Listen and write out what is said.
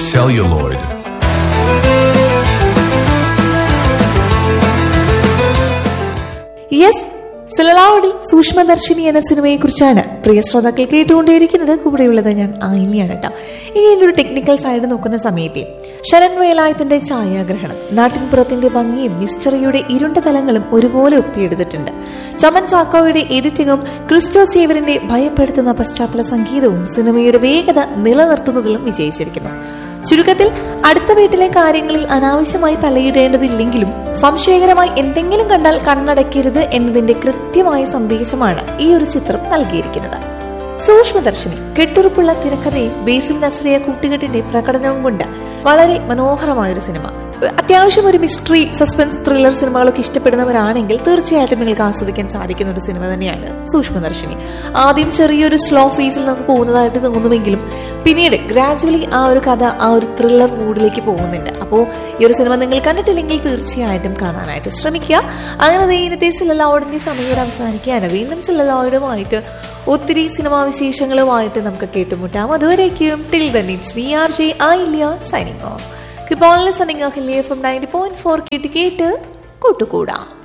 celluloid. Yes സിലലാവഡിൽ സൂക്ഷ്മദർശിനി എന്ന സിനിമയെക്കുറിച്ചാണ് പ്രിയ ശ്രോതാക്കൾ കേട്ടുകൊണ്ടേയിരിക്കുന്നത് കൂടെയുള്ളത് ഞാൻ ആയില്യാണ് കേട്ടോ ഇനി എൻ്റെ ഒരു ടെക്നിക്കൽ സൈഡ് നോക്കുന്ന സമയത്തെ ശരൺ വേലായത്തിന്റെ ഛായാഗ്രഹണം നാട്ടിൻപുറത്തിന്റെ ഭംഗിയും മിസ്റ്ററിയുടെ ഇരുണ്ട തലങ്ങളും ഒരുപോലെ ഒപ്പിയെടുത്തിട്ടുണ്ട് ചമൻ ചാക്കോയുടെ എഡിറ്റിംഗും ക്രിസ്റ്റോ സേവറിന്റെ ഭയപ്പെടുത്തുന്ന പശ്ചാത്തല സംഗീതവും സിനിമയുടെ വേഗത നിലനിർത്തുന്നതിലും വിജയിച്ചിരിക്കുന്നു ചുരുക്കത്തിൽ അടുത്ത വീട്ടിലെ കാര്യങ്ങളിൽ അനാവശ്യമായി തലയിടേണ്ടതില്ലെങ്കിലും സംശയകരമായി എന്തെങ്കിലും കണ്ടാൽ കണ്ണടയ്ക്കരുത് എന്നതിന്റെ കൃത്യമായ സന്ദേശമാണ് ഈ ഒരു ചിത്രം നൽകിയിരിക്കുന്നത് സൂക്ഷ്മദർശിനി കെട്ടുറപ്പുള്ള തിരക്കഥയും ബേസിൽ നസ്രിയ കൂട്ടുകെട്ടിന്റെ പ്രകടനവും കൊണ്ട് വളരെ മനോഹരമായ ഒരു സിനിമ അത്യാവശ്യം ഒരു മിസ്റ്ററി സസ്പെൻസ് ത്രില്ലർ സിനിമകളൊക്കെ ഇഷ്ടപ്പെടുന്നവരാണെങ്കിൽ തീർച്ചയായിട്ടും നിങ്ങൾക്ക് ആസ്വദിക്കാൻ സാധിക്കുന്ന ഒരു സിനിമ തന്നെയാണ് സൂക്ഷ്മദർശിനി ആദ്യം ചെറിയൊരു സ്ലോ ഫേസിൽ നമുക്ക് പോകുന്നതായിട്ട് തോന്നുമെങ്കിലും പിന്നീട് ഗ്രാജുവലി ആ ഒരു കഥ ആ ഒരു ത്രില്ലർ മൂഡിലേക്ക് പോകുന്നുണ്ട് അപ്പോൾ ഈ ഒരു സിനിമ നിങ്ങൾ കണ്ടിട്ടില്ലെങ്കിൽ തീർച്ചയായിട്ടും കാണാനായിട്ട് ശ്രമിക്കുക അങ്ങനെ ദേ ഇന്നത്തെ സിലലോഡിന്റെ സമയം അവസാനിക്കുകയാണ് വീണ്ടും സിലലോയിഡുമായിട്ട് ഒത്തിരി സിനിമാ വിശേഷങ്ങളുമായിട്ട് നമുക്ക് കേട്ടുമുട്ടാം അതുവരേക്കും till then it's V R J ഐ ഇല്ല signing off Keep on listening, Ahilya from 90.4 കേട്ട് കേട്ട് കൂട്ടുകൂടാം